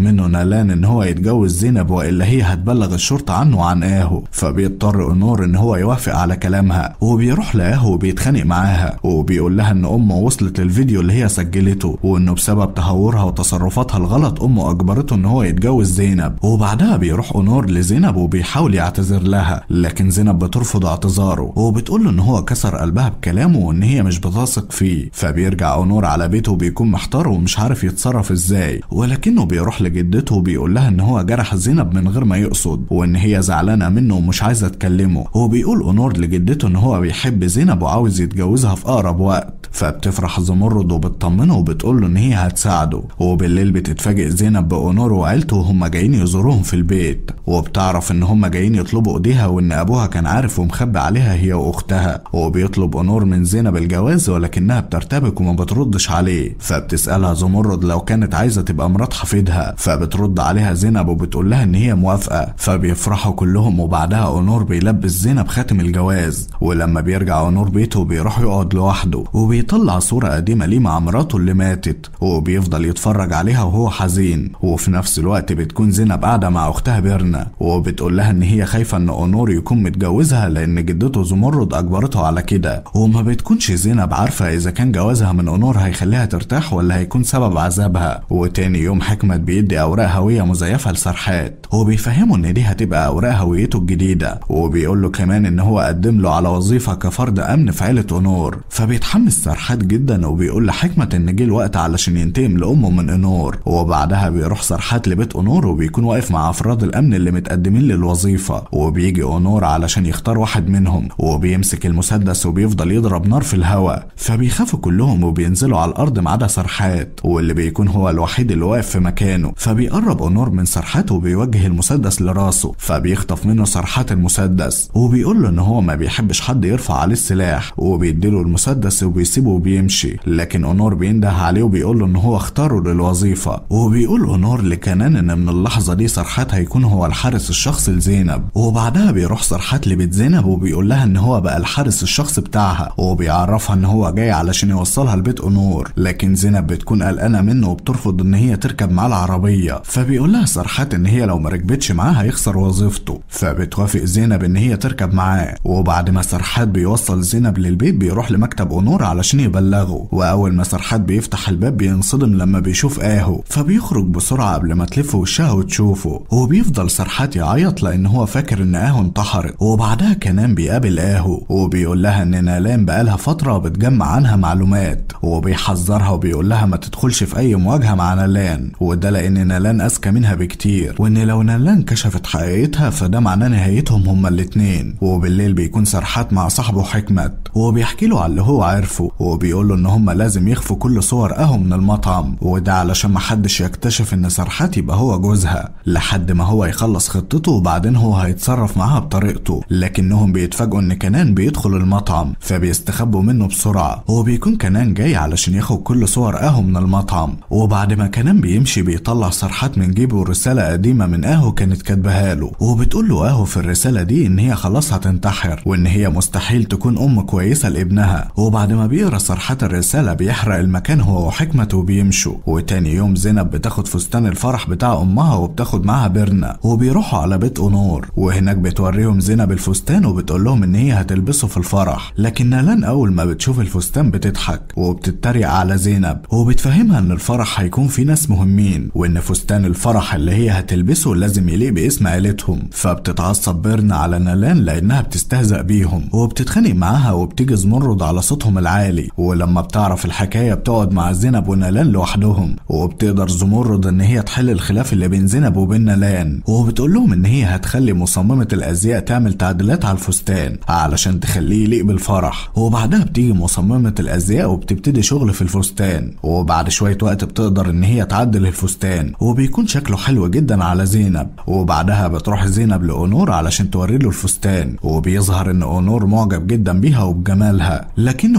Speaker 1: منه نالان ان هو يتجوز زينب والا هي هتبلغ الشرطة عنه وعن اهو فبيضطر اونور ان هو يوافق على كلامها وبيروح لاهو وبيتخانق معاها وبيقول لها ان امه وصلت للفيديو اللي هي سجلته وانه بسبب تهورها وتصرفاتها الغلط امه اجبرته ان هو يتجوز زينب وبعدها بيروح اونور لزينب وبيحاول يعتذر لها لكن زينب بترفض اعتذاره وبتقول له ان هو كسر قلبها بكلامه وان هي مش بتثق فيه فبيرجع اونور على بيته وبيكون محتار ومش عارف يتصرف ازاي ولكنه بيروح لجدته وبيقول لها ان هو جرح زينب من غير ما يقصد وان هي زعلانه منه ومش عايزه تكلمه وبيقول اونور لجدته ان هو بيحب زينب وعاوز يتجوزها في اقرب وقت فبتفرح زمرد وبتطمنه وبتقول له ان هي هتساعده وبالليل بتتفاجئ زينب باونور وعيلته وهم جايين يزوروهم في البيت وبتعرف ان هم جايين يطلبوا ايديها وان ابوها كان عارف ومخبي عليها هي واختها وبيطلب اونور من زينب الجواز ولكنها بترتبك وما بتردش عليه فبتسالها زمرد لو كانت عايزه تبقى مرات حفيدها فبترد عليها زينب وبتقول لها ان هي موافقه فبيفرحوا كلهم وبعدها اونور بيلبس زينب خاتم الجواز ولما بيرجع اونور بيته بيروح يقعد لوحده وبيطلع صوره قديمه ليه مع مراته اللي ماتت وبيفضل يتفرج عليها وهو حزين وفي نفس الوقت بتكون زينب قاعده مع اختها بيرنا وبتقول لها ان هي خايفه ان اونور يكون متجوزها لان جدته زمرد اجبرته على كده وما بتكونش زينب عارفه اذا كان جوازها من اونور هيخليها ترتاح ولا هيكون سبب عذابها وتاني يوم حكمت بيدي اوراق هويه مزيفه لسرحات وبيفهمه ان دي هتبقى اوراق هويته الجديده وبيقول له كمان ان هو قدم له على وظيفه كفرد امن في عيله اونور فبيتحمس سرحات جدا وبيقول لحكمه ان جه الوقت علشان ينتقم لامه من اونور وبعدها بيروح سرحات لبيت اونور وبيكون واقف مع افراد الامن اللي متقدمين للوظيفه وبيجي اونور علشان يختار واحد منهم وبيمسك المسدس وبيفضل يضرب نار في الهواء فبيخافوا كلهم وبينزلوا على الارض ما عدا سرحات واللي بيكون هو الوحيد اللي واقف في مكانه فبيقرب اونور من سرحات وبيوجه المسدس لراسه فبيخطف منه سرحات المسدس وبيقول له ان هو ما بيحبش حد يرفع عليه السلاح وبيديله المسدس وبيسيبه وبيمشي لكن اونور بينده عليه وبيقول له ان هو اختاره للوظيفه وبيقول اونور لكنان ان من اللحظه دي سرحات هيكون هو الحارس الشخصي لزينب وبعدها بيروح سرحات لبيت زينب وبيقول لها ان هو بقى الحارس الشخصي بتاعها وبيعرفها ان هو جاي علشان يوصلها لبيت اونور لكن زينب بتكون قلقانه منه وبترفض ان هي تركب معاه العربيه فبيقول لها سرحات ان هي لو ما ركبتش معاه هيخسر وظيفته فبتوافق زينب ان هي تركب معاه وبعد ما سرحات بيوصل زينب للبيت بيروح لمكتب اونور علشان يبلغه واول ما سرحات بيفتح الباب بينصدم لما بيشوف اهو فبيخرج بسرعه قبل ما تلف وشها وتشوفه وبيفضل سرحات يعيط لان هو فاكر ان اهو انتحرت وبعدها كنان بيقابل اهو وبيقول لها ان نالان بقالها فتره بتجمع عنها معلومات وبيحذرها وبيقول لها ما تدخلش في اي مواجهه مع نالان وده لان نالان اذكى منها بكتير وان لو نالان كشفت حقيقتها فده معناه نهايتهم هما الاتنين وبالليل بيكون سرحات مع صاحبه حكمت وبيحكي له على اللي هو عارفه وبيقول له ان هما لازم يخفوا كل صور اهو من المطعم وده علشان محدش يكتشف ان سرحات يبقى هو جوزها لحد ما هو يخلص خطته وبعدين هو هيتصرف معاها بطريقته لكنهم بيتفاجئوا ان كنان بيدخل المطعم فبيستخبوا منه بسرعه هو بيكون كنان جاي علشان ياخد كل صور اهو من المطعم وبعد ما كنان بيمشي بيطلع سرحات من جيبه رساله قديمه من اهو كانت كاتباها له وبتقول له اهو في الرساله دي ان هي خلاص هتنتحر وان هي مستحيل تكون ام كويسه لابنها وبعد ما بيقرا سرحات الرساله بيحرق المكان هو وحكمه وبيمشوا وتاني يوم زينب بتاخد فستان الفرح بتاع امها وبتاخد معاها بيرنا وبيروحوا على بيت اونور وهناك بتوريهم زينب الفستان وبتقول لهم ان هي هتلبسه في الفرح لكن نالان اول ما بتشوف الفستان بتضحك وبتتريق على زينب وبتفهمها ان الفرح هيكون فيه ناس مهمين وان فستان الفرح اللي هي هتلبسه لازم يليق باسم عيلتهم فبتتعصب بيرنا على نالان لانها بتستهزأ بيهم وبتتخانق معاها وبتيجي زمرد على صوتهم العالي ولما بتعرف الحكايه بتقعد مع زينب ونالان لوحدهم وبتقدر زمرد ان هي تحل الخلاف اللي بين زينب وبين نالان وبتقول لهم ان هي هتخلي مصممه الازياء تعمل تعديلات على الفستان علشان تخليه يليق بالفرح وبعدها بتيجي مصممه الازياء وبتبتدي شغل في الفستان وبعد شويه وقت بتقدر ان هي تعدل الفستان وبيكون شكله حلو جدا على زينب وبعدها بتروح زينب لاونور علشان توري له الفستان وبيظهر ان اونور معجب جدا بيها وبجمالها لكنه بيتفاجئ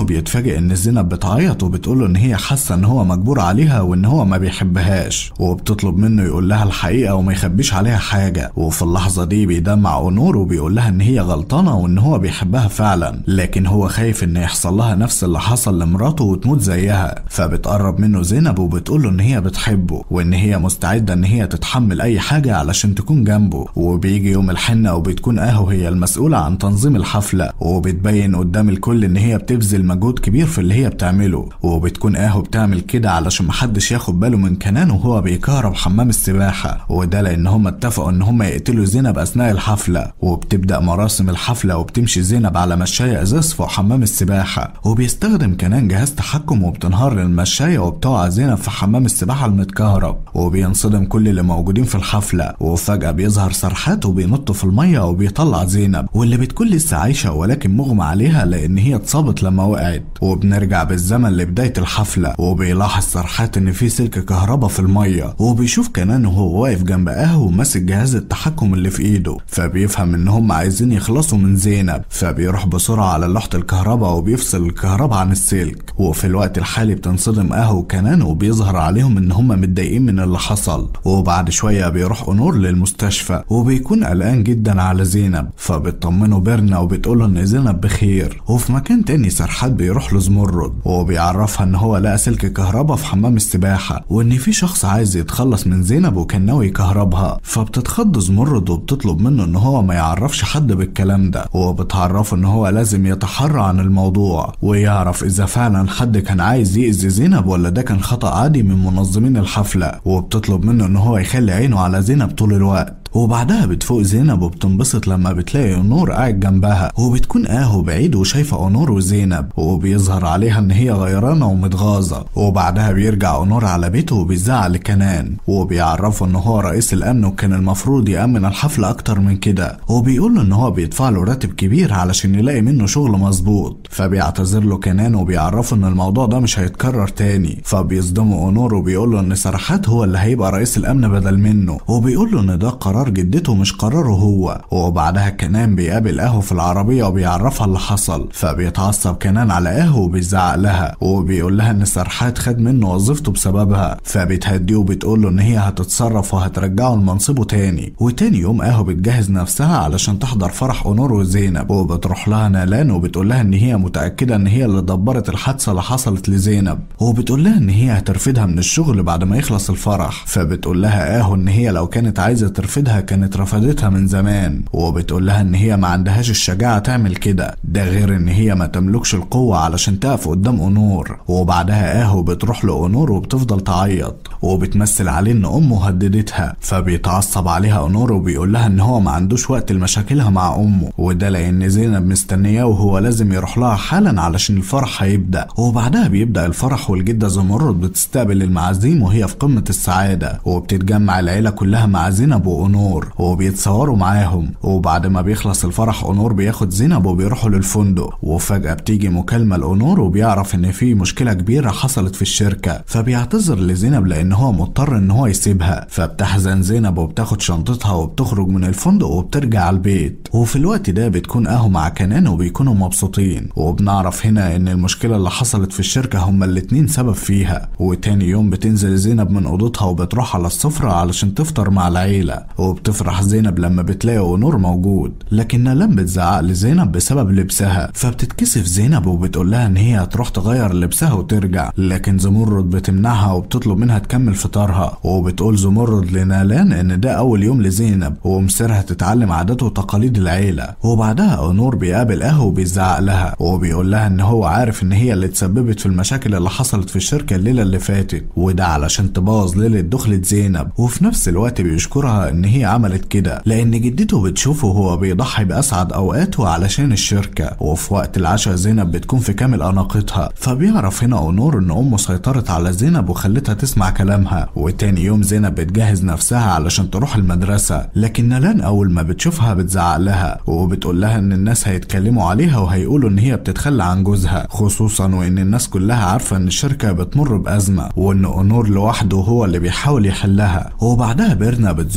Speaker 1: بيتفاجئ ان زينب بتعيط وبتقوله ان هي حاسه ان هو مجبور عليها وان هو ما بيحبهاش وبتطلب منه يقول لها الحقيقه وما يخبيش عليها حاجه وفي اللحظه دي بيدمع اونور وبيقول لها ان هي غلطانه وان هو بيحبها فعلا لكن هو خايف ان يحصل لها نفس اللي حصل لمراته وتموت زيها فبتقرب منه زينب وبتقوله ان هي بتحبه وان هي مستعده ان هي تتحمل اي حاجه علشان تكون جنبه وبيجي يوم الحنه وبتكون اهو هي المسؤوله عن تنظيم الحفله وبتبين قدام الكل ان هي بتبذل مجهود كبير في اللي هي بتعمله وبتكون اهو بتعمل كده علشان محدش ياخد باله من كنان وهو بيكهرب حمام السباحه وده لان هم اتفقوا ان هم يقتلوا زينب اثناء الحفله وبتبدا مراسم الحفله وبتمشي زينب على مشايه ازاز فوق حمام السباحه وبيستخدم كنان جهاز تحكم وبتنهار المشايه وبتقع زينب في حمام السباحه المتكهرب وبينصدم كل اللي موجودين في الحفله وفجاه بيظهر سرحات وبينط في الميه وبيطلع زينب واللي بتكون لسه عايشه ولكن مغمى عليها لان هي اتصابت لما وقعت وبنرجع بالزمن لبدايه الحفله وبيلاحظ سرحات ان في سلك كهرباء في الميه وبيشوف كنان وهو واقف جنب قهوه وماسك جهاز التحكم اللي في ايده فبيفهم ان هم عايزين يخلصوا من زينب فبيروح بسرعه على لوحه الكهرباء وبيفصل الكهرباء عن السلك وفي الوقت الحالي بتنصدم قهوه وكنان وبيظهر عليهم ان هم متضايقين من اللي حصل وبعد شويه بيروح اونور للمستشفى وبيكون قلقان جدا على زينب فبتطمنه بيرنا وبتقوله ان زينب بخير وفي مكان تاني سرحات بيروح له زمرد وبيعرفها ان هو لقى سلك كهرباء في حمام السباحه وان في شخص عايز يتخلص من زينب وكان ناوي يكهربها فبتتخض زمرد وبتطلب منه ان هو ما يعرفش حد بالكلام ده وبتعرفه ان هو لازم يتحرى عن الموضوع ويعرف اذا فعلا حد كان عايز يأذي زينب ولا ده كان خطأ عادي من منظمين الحفله وبتطلب منه ان هو يخلي عينه على زينب طول الوقت وبعدها بتفوق زينب وبتنبسط لما بتلاقي اونور قاعد جنبها وبتكون اهو بعيد وشايفه اونور وزينب وبيظهر عليها ان هي غيرانه ومتغاظه وبعدها بيرجع اونور على بيته وبيزعق لكنان وبيعرفه ان هو رئيس الامن وكان المفروض يامن الحفله اكتر من كده وبيقول له ان هو بيدفع له راتب كبير علشان يلاقي منه شغل مظبوط فبيعتذر له كنان وبيعرفه ان الموضوع ده مش هيتكرر تاني فبيصدمه اونور وبيقول له ان سرحات هو اللي هيبقى رئيس الامن بدل منه وبيقول له ان ده قرار قرار جدته مش قراره هو وبعدها كنان بيقابل اهو في العربية وبيعرفها اللي حصل فبيتعصب كنان على اهو وبيزعق لها وبيقول لها ان سرحات خد منه وظيفته بسببها فبتهديه وبتقول له ان هي هتتصرف وهترجعه لمنصبه تاني وتاني يوم اهو بتجهز نفسها علشان تحضر فرح اونور وزينب وبتروح لها نالان وبتقول لها ان هي متأكدة ان هي اللي دبرت الحادثة اللي حصلت لزينب وبتقول لها ان هي هترفدها من الشغل بعد ما يخلص الفرح فبتقول لها اهو ان هي لو كانت عايزة ترفدها كانت رفضتها من زمان وبتقول لها ان هي ما عندهاش الشجاعة تعمل كده ده غير ان هي ما تملكش القوة علشان تقف قدام اونور وبعدها اهو بتروح لاونور وبتفضل تعيط وبتمثل عليه ان امه هددتها فبيتعصب عليها اونور وبيقول لها ان هو ما عندوش وقت لمشاكلها مع امه وده لان زينب مستنياه وهو لازم يروح لها حالا علشان الفرح هيبدا وبعدها بيبدا الفرح والجده زمرد بتستقبل المعازيم وهي في قمه السعاده وبتتجمع العيله كلها مع زينب واونور وبيتصوروا معاهم وبعد ما بيخلص الفرح اونور بياخد زينب وبيروحوا للفندق وفجاه بتيجي مكالمه لاونور وبيعرف ان في مشكله كبيره حصلت في الشركه فبيعتذر لزينب لان هو مضطر ان هو يسيبها فبتحزن زينب وبتاخد شنطتها وبتخرج من الفندق وبترجع البيت وفي الوقت ده بتكون اهو مع كنان وبيكونوا مبسوطين وبنعرف هنا ان المشكله اللي حصلت في الشركه هما الاتنين سبب فيها وتاني يوم بتنزل زينب من اوضتها وبتروح على السفره علشان تفطر مع العيله وبتفرح زينب لما بتلاقي اونور موجود لكن نالان بتزعق لزينب بسبب لبسها فبتتكسف زينب وبتقول لها ان هي هتروح تغير لبسها وترجع لكن زمرد بتمنعها وبتطلب منها تكمل فطارها وبتقول زمرد لنالان ان ده اول يوم لزينب ومصيرها تتعلم عادات وتقاليد العيله وبعدها اونور بيقابل اهو وبيزعق لها وبيقول لها ان هو عارف ان هي اللي تسببت في المشاكل اللي حصلت في الشركه الليله اللي فاتت وده علشان تبوظ ليله دخلة زينب وفي نفس الوقت بيشكرها ان هي عملت كده لان جدته بتشوفه وهو بيضحي باسعد اوقاته علشان الشركه وفي وقت العشاء زينب بتكون في كامل اناقتها فبيعرف هنا اونور ان امه سيطرت على زينب وخلتها تسمع كلامها وتاني يوم زينب بتجهز نفسها علشان تروح المدرسه لكن نالان اول ما بتشوفها بتزعق لها وبتقول لها ان الناس هيتكلموا عليها وهيقولوا ان هي بتتخلى عن جوزها خصوصا وان الناس كلها عارفه ان الشركه بتمر بازمه وان اونور لوحده هو اللي بيحاول يحلها وبعدها بيرنا بتزور اختها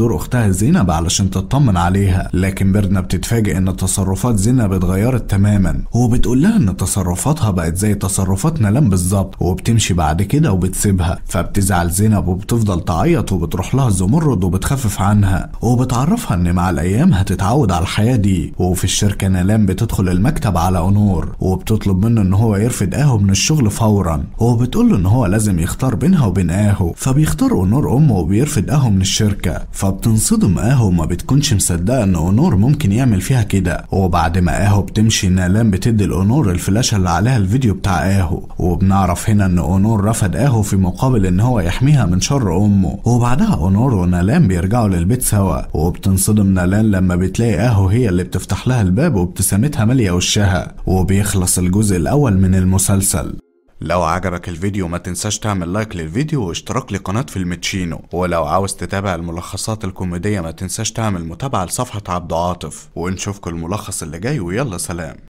Speaker 1: زينب علشان تطمن عليها لكن بيرنا بتتفاجئ ان تصرفات زينب اتغيرت تماما وبتقول لها ان تصرفاتها بقت زي تصرفات نلام بالظبط وبتمشي بعد كده وبتسيبها فبتزعل زينب وبتفضل تعيط وبتروح لها زمرد وبتخفف عنها وبتعرفها ان مع الايام هتتعود على الحياه دي وفي الشركه نلام بتدخل المكتب على اونور وبتطلب منه ان هو يرفد اهو من الشغل فورا وبتقول له ان هو لازم يختار بينها وبين اهو فبيختار اونور امه وبيرفد اهو من الشركه فبتنصدم اهو وما بتكونش مصدقه ان اونور ممكن يعمل فيها كده وبعد ما اهو بتمشي نالان بتدي لاونور الفلاشه اللي عليها الفيديو بتاع اهو وبنعرف هنا ان اونور رفض اهو في مقابل ان هو يحميها من شر امه وبعدها اونور ونالان بيرجعوا للبيت سوا وبتنصدم نالان لما بتلاقي اهو هي اللي بتفتح لها الباب وابتسامتها ماليه وشها وبيخلص الجزء الاول من المسلسل لو عجبك الفيديو ما تنساش تعمل لايك للفيديو واشتراك لقناة فيلمتشينو ولو عاوز تتابع الملخصات الكوميدية ما تنساش تعمل متابعة لصفحة عبد عاطف ونشوفكم الملخص اللي جاي ويلا سلام